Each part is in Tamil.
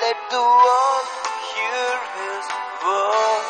made the world to hear his word.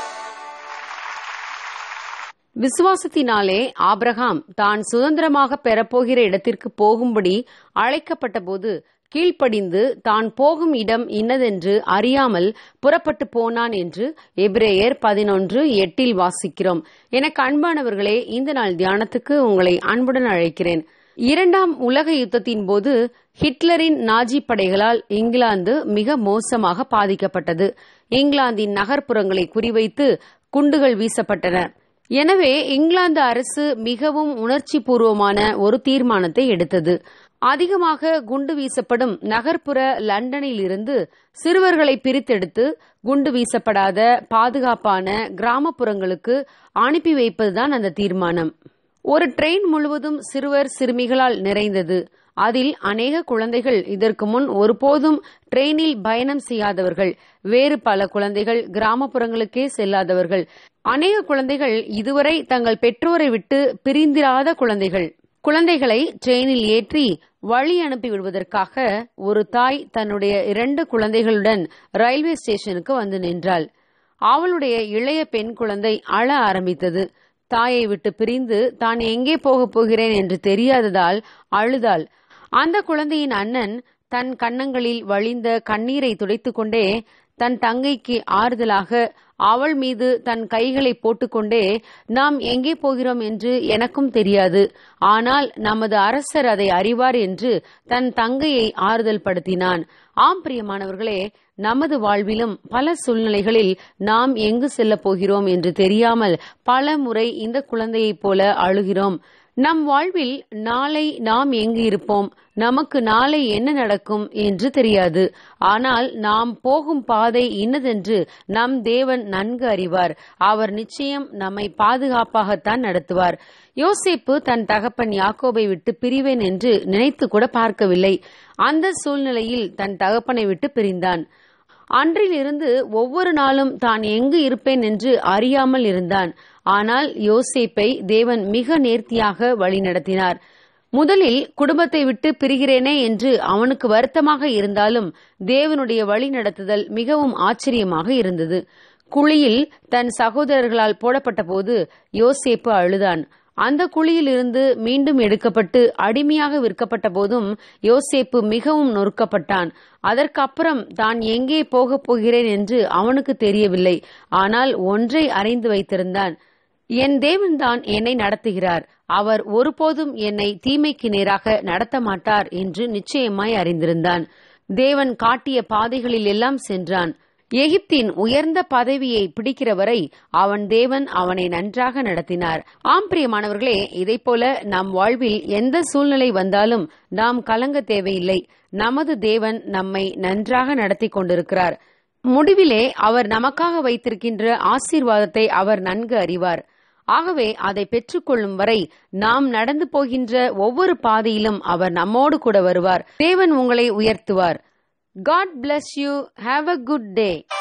விசுவாசத்தினாலே ஆபிரகாம் தான் சுதந்திரமாக பெறப்போகிற இடத்திற்கு போகும்படி அழைக்கப்பட்டபோது கீழ்ப்படிந்து தான் போகும் இடம் இன்னதென்று அறியாமல் புறப்பட்டு போனான் என்று எபிரேயர் பதினொன்று எட்டில் வாசிக்கிறோம் எனக்கு அன்பானவர்களே இந்த நாள் தியானத்துக்கு உங்களை அன்புடன் அழைக்கிறேன் இரண்டாம் உலக யுத்தத்தின் போது ஹிட்லரின் நாஜி படைகளால் இங்கிலாந்து மிக மோசமாக பாதிக்கப்பட்டது இங்கிலாந்தின் நகர்ப்புறங்களை குறிவைத்து குண்டுகள் வீசப்பட்டன எனவே இங்கிலாந்து அரசு மிகவும் உணர்ச்சி பூர்வமான ஒரு தீர்மானத்தை எடுத்தது அதிகமாக குண்டு வீசப்படும் நகர்ப்புற லண்டனில் இருந்து சிறுவர்களை பிரித்தெடுத்து குண்டு வீசப்படாத பாதுகாப்பான கிராமப்புறங்களுக்கு அனுப்பி வைப்பதுதான் அந்த தீர்மானம் ஒரு ட்ரெயின் முழுவதும் சிறுவர் சிறுமிகளால் நிறைந்தது அதில் அநேக குழந்தைகள் இதற்கு முன் ஒருபோதும் ட்ரெயினில் பயணம் செய்யாதவர்கள் வேறு பல குழந்தைகள் கிராமப்புறங்களுக்கே செல்லாதவர்கள் அநேக குழந்தைகள் இதுவரை தங்கள் பெற்றோரை விட்டு பிரிந்திராத குழந்தைகள் குழந்தைகளை ட்ரெயினில் ஏற்றி வழி அனுப்பி விடுவதற்காக ஒரு தாய் தன்னுடைய இரண்டு குழந்தைகளுடன் ரயில்வே ஸ்டேஷனுக்கு வந்து நின்றாள் அவளுடைய இளைய பெண் குழந்தை அழ ஆரம்பித்தது தாயை விட்டு பிரிந்து தான் எங்கே போகப் போகிறேன் என்று தெரியாததால் அழுதாள் அந்த குழந்தையின் அண்ணன் தன் கன்னங்களில் வழிந்த கண்ணீரை துடைத்துக்கொண்டே தன் தங்கைக்கு ஆறுதலாக அவள் மீது தன் கைகளை போட்டுக்கொண்டே நாம் எங்கே போகிறோம் என்று எனக்கும் தெரியாது ஆனால் நமது அரசர் அதை அறிவார் என்று தன் தங்கையை ஆறுதல் படுத்தினான் ஆம் பிரியமானவர்களே நமது வாழ்விலும் பல சூழ்நிலைகளில் நாம் எங்கு செல்லப் போகிறோம் என்று தெரியாமல் பல முறை இந்த குழந்தையைப் போல அழுகிறோம் நம் வாழ்வில் நாளை நாம் எங்கு இருப்போம் நமக்கு நாளை என்ன நடக்கும் என்று தெரியாது ஆனால் நாம் போகும் பாதை இன்னதென்று நம் தேவன் நன்கு அறிவார் அவர் நிச்சயம் நம்மை பாதுகாப்பாகத்தான் நடத்துவார் யோசேப்பு தன் தகப்பன் யாக்கோபை விட்டு பிரிவேன் என்று நினைத்து கூட பார்க்கவில்லை அந்த சூழ்நிலையில் தன் தகப்பனை விட்டு பிரிந்தான் அன்றிலிருந்து ஒவ்வொரு நாளும் தான் எங்கு இருப்பேன் என்று அறியாமல் இருந்தான் ஆனால் யோசேப்பை தேவன் மிக நேர்த்தியாக வழிநடத்தினார் முதலில் குடும்பத்தை விட்டு பிரிகிறேனே என்று அவனுக்கு வருத்தமாக இருந்தாலும் தேவனுடைய வழி நடத்துதல் மிகவும் ஆச்சரியமாக இருந்தது குழியில் தன் சகோதரர்களால் போடப்பட்ட போது யோசேப்பு அழுதான் அந்த குழியில் இருந்து மீண்டும் எடுக்கப்பட்டு அடிமையாக விற்கப்பட்ட போதும் யோசேப்பு மிகவும் நொறுக்கப்பட்டான் அதற்கப்புறம் தான் எங்கே போகப் போகிறேன் என்று அவனுக்கு தெரியவில்லை ஆனால் ஒன்றை அறிந்து வைத்திருந்தான் என் தேவன்தான் என்னை நடத்துகிறார் அவர் ஒருபோதும் என்னை தீமைக்கு நேராக நடத்த மாட்டார் என்று நிச்சயமாய் அறிந்திருந்தான் தேவன் காட்டிய பாதைகளில் எல்லாம் சென்றான் எகிப்தின் உயர்ந்த பதவியை பிடிக்கிற வரை அவன் தேவன் அவனை நன்றாக நடத்தினார் ஆம் பிரியமானவர்களே இதை போல நம் வாழ்வில் எந்த சூழ்நிலை வந்தாலும் நாம் கலங்க தேவையில்லை நமது தேவன் நம்மை நன்றாக நடத்தி கொண்டிருக்கிறார் முடிவிலே அவர் நமக்காக வைத்திருக்கின்ற ஆசீர்வாதத்தை அவர் நன்கு அறிவார் ஆகவே அதை பெற்றுக்கொள்ளும் வரை நாம் நடந்து போகின்ற ஒவ்வொரு பாதையிலும் அவர் நம்மோடு கூட வருவார் தேவன் உங்களை உயர்த்துவார் God bless you have a good day